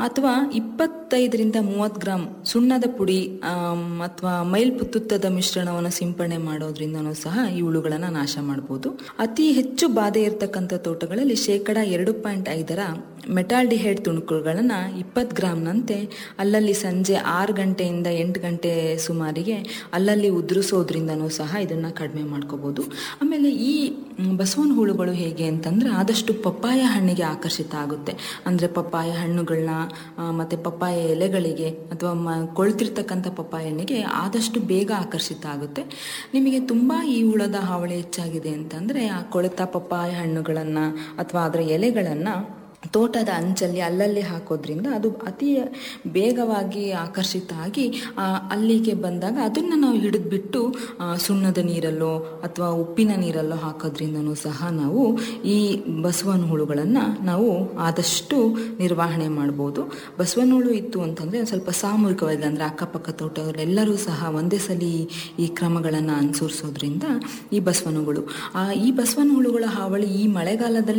ಅಥವಾ ಇಪ್ಪತ್ತೈದರಿಂದ ಮೂವತ್ತು ಗ್ರಾಂ ಸುಣ್ಣದ ಪುಡಿ ಅಥವಾ ಮೈಲ್ಪುತ್ತುತ್ತದ ಮಿಶ್ರಣವನ್ನು ಸಿಂಪಡಣೆ ಮಾಡೋದ್ರಿಂದನೂ ಸಹ ಈ ಹುಳುಗಳನ್ನ ನಾಶ ಮಾಡಬಹುದು ಅತಿ ಹೆಚ್ಚು ಬಾಧೆ ಇರತಕ್ಕಂಥ ತೋಟಗಳಲ್ಲಿ ಶೇಕಡ ಎರಡು ಪಾಯಿಂಟ್ ಐದರ ಮೆಟಾಲ್ಡಿಹೈಡ್ ತುಣುಕುಗಳನ್ನ ಇಪ್ಪತ್ತು ಗ್ರಾಮ್ನಂತೆ ಅಲ್ಲಲ್ಲಿ ಸಂಜೆ ಆರು ಗಂಟೆಯಿಂದ ಎಂಟು ಗಂಟೆ ಸುಮಾರಿಗೆ ಅಲ್ಲಲ್ಲಿ ಉದುರಿಸೋದ್ರಿಂದನೂ ಸಹ ಇದನ್ನ ಕಡಿಮೆ ಮಾಡ್ಕೋಬಹುದು ಆಮೇಲೆ ಈ ಮ್, ಬಸವನ ಹುಳುಗಳು ಹೇಗೆ ಅಂತಂದ್ರೆ ಆದಷ್ಟು ಪಪ್ಪಾಯ ಹಣ್ಣಿಗೆ ಆಕರ್ಷಿತ ಆಗುತ್ತೆ ಅಂದ್ರೆ ಪಪ್ಪಾಯ ಹಣ್ಣುಗಳನ್ನ ಆ, ಮತ್ತೆ ಪಪ್ಪಾಯ ಎಲೆಗಳಿಗೆ ಅಥವಾ ಮ ಕೊಳ್ತಿರ್ತಕ್ಕಂಥ ಪಪ್ಪಾಯ ಹಣ್ಣಿಗೆ ಆದಷ್ಟು ಬೇಗ ಆಕರ್ಷಿತ ಆಗುತ್ತೆ ನಿಮಗೆ ತುಂಬಾ ಈ ಹುಳದ ಹಾವಳಿ ಹೆಚ್ಚಾಗಿದೆ ಅಂತಂದ್ರೆ ಆ ಕೊಳೆತ ಪಪ್ಪಾಯ ಹಣ್ಣುಗಳನ್ನ ಅಥವಾ ಅದರ ಎಲೆಗಳನ್ನ ತೋಟದ ಅಂಚಲ್ಲಿ ಅಲ್ಲಲ್ಲಿ ಹಾಕೋದ್ರಿಂದ ಅದು ಅತಿ ಬೇಗವಾಗಿ ಆಕರ್ಷಿತ ಆಗಿ ಆ, ಅಲ್ಲಿಗೆ ಬಂದಾಗ ಅದನ್ನು ನಾವು ಹಿಡಿದ್ಬಿಟ್ಟು ಆ, ಸುಣ್ಣದ ನೀರಲ್ಲೋ ಅಥವಾ ಉಪ್ಪಿನ ನೀರಲ್ಲೋ ಹಾಕೋದ್ರಿಂದನೂ ಸಹ ನಾವು ಈ ಬಸವನ ಹುಳುಗಳನ್ನು ನಾವು ಆದಷ್ಟು ನಿರ್ವಹಣೆ ಮಾಡ್ಬೋದು ಬಸವನ ಹುಳು ಇತ್ತು ಅಂತಂದರೆ ಒಂದು ಸ್ವಲ್ಪ ಸಾಮೂಹಿಕವಾಗಿ ಅಂದರೆ ಅಕ್ಕಪಕ್ಕ ತೋಟದಲ್ಲೆಲ್ಲರೂ ಸಹ ಒಂದೇ ಸಲ ಈ- ಈ ಕ್ರಮಗಳನ್ನು ಅನುಸರಿಸೋದ್ರಿಂದ ಈ ಬಸವನ ಹುಳು ಆ, ಈ ಬಸವನ ಹುಳುಗಳ ಹಾವಳಿ ಈ ಮಳೆಗಾಲದಲ್ಲಿ